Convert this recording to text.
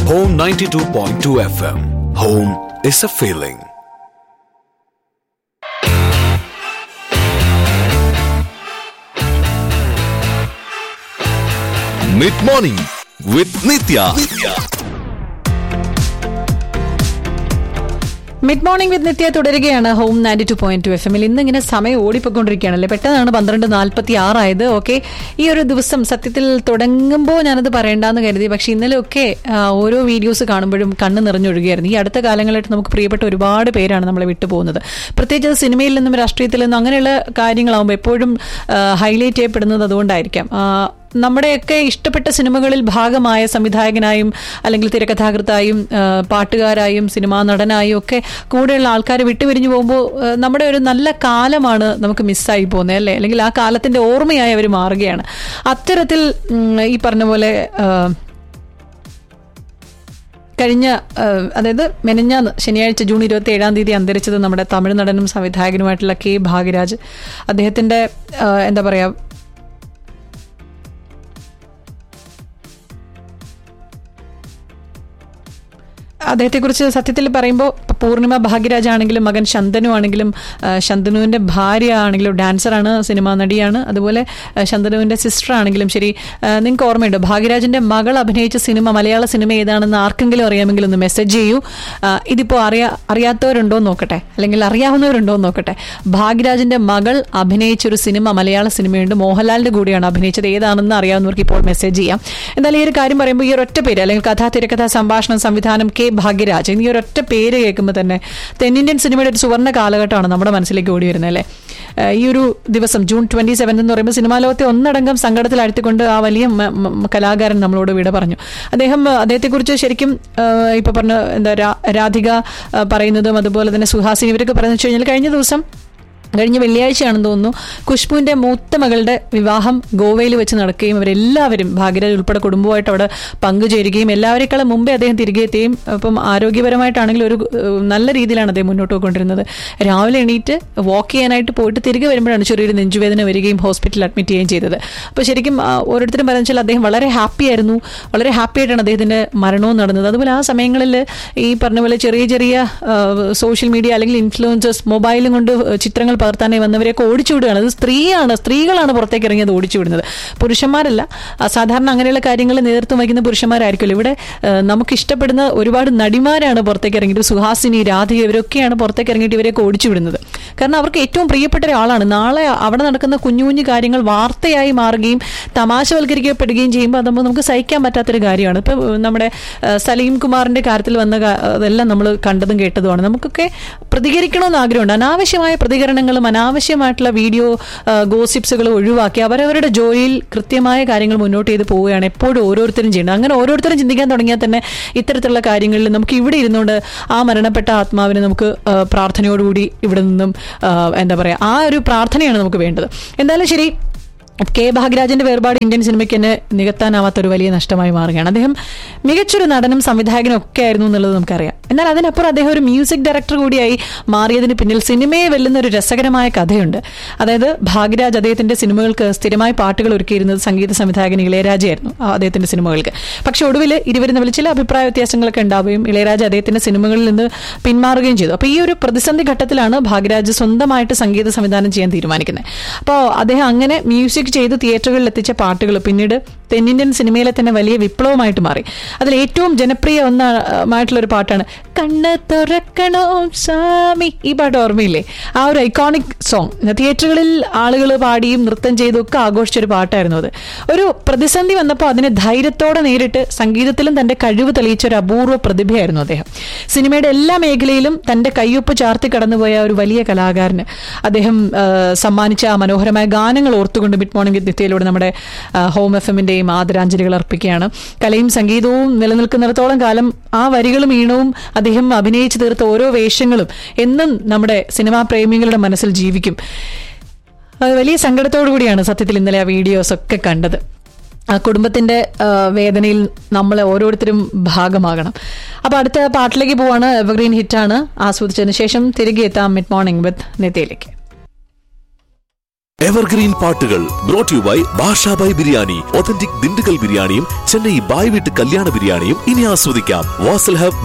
Home 92.2 FM. Home is a feeling. Mid morning with Nitya. Mid morning with Nitya തുടരുകയാണ് home ninety two point two F എമ്മിൽ ഇന്ന് ഇങ്ങനെ സമയം ഓടിപ്പോയിക്കൊണ്ടിരിക്കുകയാണല്ലേ പെട്ടെന്നാണ് പന്ത്രണ്ട് നാൽപ്പത്തി ആറായത് ഓക്കെ ഈ ഒരു ദിവസം സത്യത്തിൽ തുടങ്ങുമ്പോൾ ഞാനത് പറയണ്ടെന്ന് കരുതി പക്ഷെ ഇന്നലെ ഒക്കെ ആ, ഓരോ വീഡിയോസ് കാണുമ്പോഴും കണ്ണ് നിറഞ്ഞൊഴുകുകയായിരുന്നു ഈ അടുത്ത കാലങ്ങളായിട്ട് നമുക്ക് പ്രിയപ്പെട്ട ഒരുപാട് പേരാണ് നമ്മളെ വിട്ടുപോകുന്നത് പ്രത്യേകിച്ച് അത് സിനിമയിൽ നിന്നും രാഷ്ട്രീയത്തിൽ നിന്നും അങ്ങനെയുള്ള കാര്യങ്ങളാകുമ്പോൾ എപ്പോഴും ഹൈലൈറ്റ് ചെയ്യപ്പെടുന്നത് അതുകൊണ്ടായിരിക്കാം ആ, നമ്മുടെയൊക്കെ ഇഷ്ടപ്പെട്ട സിനിമകളിൽ ഭാഗമായ സംവിധായകനായും അല്ലെങ്കിൽ തിരക്കഥാകൃത്തായും ആ, പാട്ടുകാരായും സിനിമാ നടനായും ഒക്കെ കൂടെയുള്ള ആൾക്കാരെ വിട്ടുപിരിഞ്ഞു പോകുമ്പോൾ ആ, നമ്മുടെ ഒരു നല്ല കാലമാണ് നമുക്ക് മിസ്സായി പോകുന്നത് അല്ലേ അല്ലെങ്കിൽ ആ കാലത്തിന്റെ ഓർമ്മയായി അവർ മാറുകയാണ് അത്തരത്തിൽ ഉം, ഈ പറഞ്ഞ പോലെ ആ, കഴിഞ്ഞ ആ, അതായത് മെനഞ്ഞാന്ന് ശനിയാഴ്ച ജൂൺ ഇരുപത്തി ഏഴാം തീയതി അന്തരിച്ചത് നമ്മുടെ തമിഴ് നടനും സംവിധായകനുമായിട്ടുള്ള കെ ഭാഗ്യരാജ് അദ്ദേഹത്തിന്റെ ആ, എന്താ പറയാ അദ്ദേഹത്തെക്കുറിച്ച് സത്യത്തിൽ പറയുമ്പോൾ ഇപ്പൊ പൂർണിമ ഭാഗ്യരാജ് ആണെങ്കിലും മകൻ ശന്തനു ആണെങ്കിലും ആ, ശന്തനുവിന്റെ ഭാര്യ ആണെങ്കിലും ഡാൻസറാണ് സിനിമാ നടിയാണ് അതുപോലെ ആ, ശന്തനുവിന്റെ സിസ്റ്റർ ആണെങ്കിലും ശരി നിങ്ങൾക്ക് ഓർമ്മയുണ്ട് ഭാഗ്യരാജിന്റെ മകൾ അഭിനയിച്ച സിനിമ മലയാള സിനിമ ഏതാണെന്ന് ആർക്കെങ്കിലും അറിയാമെങ്കിൽ ഒന്ന് മെസ്സേജ് ചെയ്യൂ ആ, ഇതിപ്പോ അറിയാ അറിയാത്തവരുണ്ടോ എന്ന് നോക്കട്ടെ അല്ലെങ്കിൽ അറിയാവുന്നവരുണ്ടോ എന്ന് നോക്കട്ടെ ഭാഗ്യരാജിന്റെ മകൾ അഭിനയിച്ച ഒരു സിനിമ മലയാള സിനിമയുണ്ട് മോഹൻലാലിന്റെ കൂടിയാണ് അഭിനയിച്ചത് ഏതാണെന്ന് അറിയാവുന്നവർക്ക് ഇപ്പോൾ മെസ്സേജ് ചെയ്യാം എന്തായാലും ഈ ഒരു കാര്യം പറയുമ്പോൾ ഈ ഒരൊറ്റ പേര് അല്ലെങ്കിൽ കഥാ തിരക്കഥാ സംഭാഷണം സംവിധാനം കെ ഭാഗ്യരാജ് ഈ ഒരൊറ്റ പേര് കേൾക്കുമ്പോൾ തന്നെ തെന്നിന്ത്യൻ സിനിമയുടെ ഒരു സുവർണ്ണ കാലഘട്ടമാണ് നമ്മുടെ മനസ്സിലേക്ക് ഓടി വരുന്നത് അല്ലേ ഏഹ് ഈ ഒരു ദിവസം ജൂൺ ട്വന്റി സെവൻ എന്ന് പറയുമ്പോൾ സിനിമാ ലോകത്തെ ഒന്നടങ്കം സങ്കടത്തിൽ അഴുത്തിക്കൊണ്ട് ആ വലിയ മ- മ- കലാകാരൻ നമ്മളോട് വിട പറഞ്ഞു അദ്ദേഹം ഏഹ് അദ്ദേഹത്തെക്കുറിച്ച് ശരിക്കും ഏഹ് ഇപ്പൊ പറഞ്ഞ എന്താ രാ- രാധിക ഏഹ് പറയുന്നതും അതുപോലെ തന്നെ സുഹാസിനി ഇവരൊക്കെ പറയുന്നത് വെച്ച് കഴിഞ്ഞാൽ കഴിഞ്ഞ ദിവസം കഴിഞ്ഞ വെള്ളിയാഴ്ചയാണെന്ന് തോന്നുന്നു കുഷ്ബുവിന്റെ മൂത്ത മകളുടെ വിവാഹം ഗോവയിൽ വെച്ച് നടക്കുകയും അവരെല്ലാവരും ഭാഗ്യരാജ് ഉൾപ്പെടെ കുടുംബമായിട്ട് അവിടെ പങ്കുചേരുകയും എല്ലാവരെക്കാളും മുമ്പേ അദ്ദേഹം തിരികെ എത്തുകയും അപ്പം ആരോഗ്യപരമായിട്ടാണെങ്കിലും ഒരു ഏഹ്, നല്ല രീതിയിലാണ് അദ്ദേഹം മുന്നോട്ട് പോയിക്കൊണ്ടിരുന്നത് രാവിലെ എണീറ്റ് വാക്ക് ചെയ്യാനായിട്ട് പോയിട്ട് തിരികെ വരുമ്പോഴാണ് ചെറിയൊരു നെഞ്ചുവേദന വരികയും ഹോസ്പിറ്റലിൽ അഡ്മിറ്റ് ചെയ്യുകയും ചെയ്തത് അപ്പോൾ ശരിക്കും ആ, ഓരോരുത്തരും പറഞ്ഞു വെച്ചാൽ അദ്ദേഹം വളരെ ഹാപ്പി ആയിരുന്നു വളരെ ഹാപ്പി ആയിട്ടാണ് അദ്ദേഹത്തിന്റെ മരണവും നടന്നത് അതുപോലെ ആ സമയങ്ങളിൽ ഈ പറഞ്ഞ പോലെ ചെറിയ ചെറിയ സോഷ്യൽ മീഡിയ അല്ലെങ്കിൽ ഇൻഫ്ലുവൻസേഴ്സ് മൊബൈലും കൊണ്ട് ചിത്രങ്ങൾ പകർത്താനായി വന്നവരെയൊക്കെ ഓടിച്ചുവിടുകയാണ് അത് സ്ത്രീയാണ് സ്ത്രീകളാണ് പുറത്തേക്ക് ഇറങ്ങിയത് ഓടിച്ചുവിടുന്നത് പുരുഷന്മാരല്ല ആ, സാധാരണ അങ്ങനെയുള്ള കാര്യങ്ങൾ നേതൃത്വം വഹിക്കുന്ന പുരുഷന്മാരായിരിക്കുമല്ലോ ഇവിടെ ആ, നമുക്ക് ഇഷ്ടപ്പെടുന്ന ഒരുപാട് നടിമാരാണ് പുറത്തേക്ക് ഇറങ്ങിയിട്ട് സുഹാസിനി രാധിക ഇവരൊക്കെയാണ് പുറത്തേക്ക് ഇറങ്ങിയിട്ട് ഇവരെയൊക്കെ ഓടിച്ചുവിടുന്നത് കാരണം അവർക്ക് ഏറ്റവും പ്രിയപ്പെട്ട ഒരാളാണ് നാളെ അവിടെ നടക്കുന്ന കുഞ്ഞു കുഞ്ഞു കാര്യങ്ങൾ വാർത്തയായി മാറുകയും തമാശവൽക്കരിക്കപ്പെടുകയും ചെയ്യുമ്പോൾ അതാകുമ്പോൾ നമുക്ക് സഹിക്കാൻ പറ്റാത്തൊരു കാര്യമാണ് ഇപ്പം നമ്മുടെ ആ, സലീം കുമാറിന്റെ കാര്യത്തിൽ വന്ന കാ- അതെല്ലാം നമ്മൾ കണ്ടതും കേട്ടതുമാണ് നമുക്കൊക്കെ പ്രതികരിക്കണമെന്ന് ആഗ്രഹമുണ്ട് അനാവശ്യമായ പ്രതികരണങ്ങളും അനാവശ്യമായിട്ടുള്ള വീഡിയോ ഗോസിപ്സുകളും ഒഴിവാക്കി അവരവരുടെ ജോലിയിൽ കൃത്യമായ കാര്യങ്ങൾ മുന്നോട്ട് ചെയ്ത് പോവുകയാണ് എപ്പോഴും ഓരോരുത്തരും ചെയ്യുന്നത് അങ്ങനെ ഓരോരുത്തരും ചിന്തിക്കാൻ തുടങ്ങിയാൽ തന്നെ ഇത്തരത്തിലുള്ള കാര്യങ്ങളിൽ നമുക്ക് ഇവിടെ ഇരുന്നുകൊണ്ട് ആ മരണപ്പെട്ട ആത്മാവിനെ നമുക്ക് ആ, പ്രാർത്ഥനയോടുകൂടി ഇവിടെ നിന്നും ആ, എന്താ പറയുക ആ ഒരു പ്രാർത്ഥനയാണ് നമുക്ക് വേണ്ടത് എന്തായാലും ശരി കെ ഭാഗ്യരാജന്റെ വേർപാട് ഇന്ത്യൻ സിനിമയ്ക്ക് തന്നെ നികത്താനാവാത്ത ഒരു വലിയ നഷ്ടമായി മാറുകയാണ് അദ്ദേഹം മികച്ചൊരു നടനും സംവിധായകനും ഒക്കെ ആയിരുന്നു എന്നുള്ളത് നമുക്കറിയാം എന്നാൽ അതിനപ്പുറം അദ്ദേഹം ഒരു മ്യൂസിക് ഡയറക്ടർ കൂടിയായി മാറിയതിന് പിന്നിൽ സിനിമയെ വെല്ലുന്ന ഒരു രസകരമായ കഥയുണ്ട് അതായത് ഭാഗ്യരാജ് അദ്ദേഹത്തിന്റെ സിനിമകൾക്ക് സ്ഥിരമായി പാട്ടുകൾ ഒരുക്കിയിരുന്നത് സംഗീത സംവിധായകൻ ഇളയരാജയായിരുന്നു ആ അദ്ദേഹത്തിന്റെ സിനിമകൾക്ക് പക്ഷെ ഒടുവിൽ ഇരുവരും തമ്മിൽ ചില അഭിപ്രായ വ്യത്യാസങ്ങളൊക്കെ ഉണ്ടാവുകയും ഇളയരാജ അദ്ദേഹത്തിന്റെ സിനിമകളിൽ നിന്ന് പിന്മാറുകയും ചെയ്തു അപ്പോൾ ഈ ഒരു പ്രതിസന്ധി ഘട്ടത്തിലാണ് ഭാഗ്യരാജ് സ്വന്തമായിട്ട് സംഗീത സംവിധാനം ചെയ്യാൻ തീരുമാനിക്കുന്നത് അപ്പോൾ അദ്ദേഹം അങ്ങനെ മ്യൂസിക് ചെയ്ത് തിയേറ്ററുകളിൽ എത്തിച്ച പാട്ടുകൾ പിന്നീട് തെന്നിന്ത്യൻ സിനിമയിലെ തന്നെ വലിയ വിപ്ലവമായിട്ട് മാറി അതിൽ ഏറ്റവും ജനപ്രിയ ഒന്നായിട്ടുള്ള ഒരു പാട്ടാണ് കണ്ണ് തുറക്കണോ സ്വാമി ഈ പാട്ട് ഓർമ്മയില്ലേ ആ ഒരു ഐക്കോണിക് സോങ് തിയേറ്ററുകളിൽ ആളുകൾ പാടിയും നൃത്തം ചെയ്തും ഒക്കെ ആഘോഷിച്ചൊരു പാട്ടായിരുന്നു അത് ഒരു പ്രതിസന്ധി വന്നപ്പോൾ അതിനെ ധൈര്യത്തോടെ നേരിട്ട് സംഗീതത്തിലും തന്റെ കഴിവ് തെളിയിച്ച ഒരു അപൂർവ പ്രതിഭയായിരുന്നു അദ്ദേഹം സിനിമയുടെ എല്ലാ മേഖലയിലും തന്റെ കയ്യൊപ്പ് ചാർത്തി കടന്നുപോയ ഒരു വലിയ കലാകാരന് അദ്ദേഹം ആ, സമ്മാനിച്ച ആ മനോഹരമായ ഗാനങ്ങൾ ഓർത്തുകൊണ്ട് മിഡ് മോർണിംഗ് വിത്ത് നിത്യയിലൂടെ നമ്മുടെ ആ, ഹോം എഫ് എമ്മിന്റെയും ആദരാഞ്ജലികൾ അർപ്പിക്കുകയാണ് കലയും സംഗീതവും നിലനിൽക്കുന്നിടത്തോളം കാലം ആ വരികളും ഈണവും അദ്ദേഹം അഭിനയിച്ചു തീർത്ത ഓരോ വേഷങ്ങളും എന്നും നമ്മുടെ സിനിമാ പ്രേമികളുടെ മനസ്സിൽ ജീവിക്കും അത് വലിയ സങ്കടത്തോടു കൂടിയാണ് സത്യത്തിൽ ഇന്നലെ ആ വീഡിയോസ് ഒക്കെ കണ്ടത് ആ കുടുംബത്തിന്റെ ആ, വേദനയിൽ നമ്മൾ ഓരോരുത്തരും ഭാഗമാകണം അപ്പൊ അടുത്ത പാട്ടിലേക്ക് പോവാണ് എവർഗ്രീൻ ഹിറ്റാണ് ആസ്വദിച്ചതിന് ശേഷം തിരികെ എത്താം മിഡ് മോർണിംഗ് വിത്ത് നിത്യയിലേക്ക് എവർഗ്രീൻ പാട്ടുകൾ brought you by Bashabhai biryani authentic Dindigul ബിരിയാണിയും ചെന്നൈ ബായ് വീട്ട് കല്യാണ ബിരിയാണിയും ഇനി ആസ്വദിക്കാം വാസൽ ഹബ്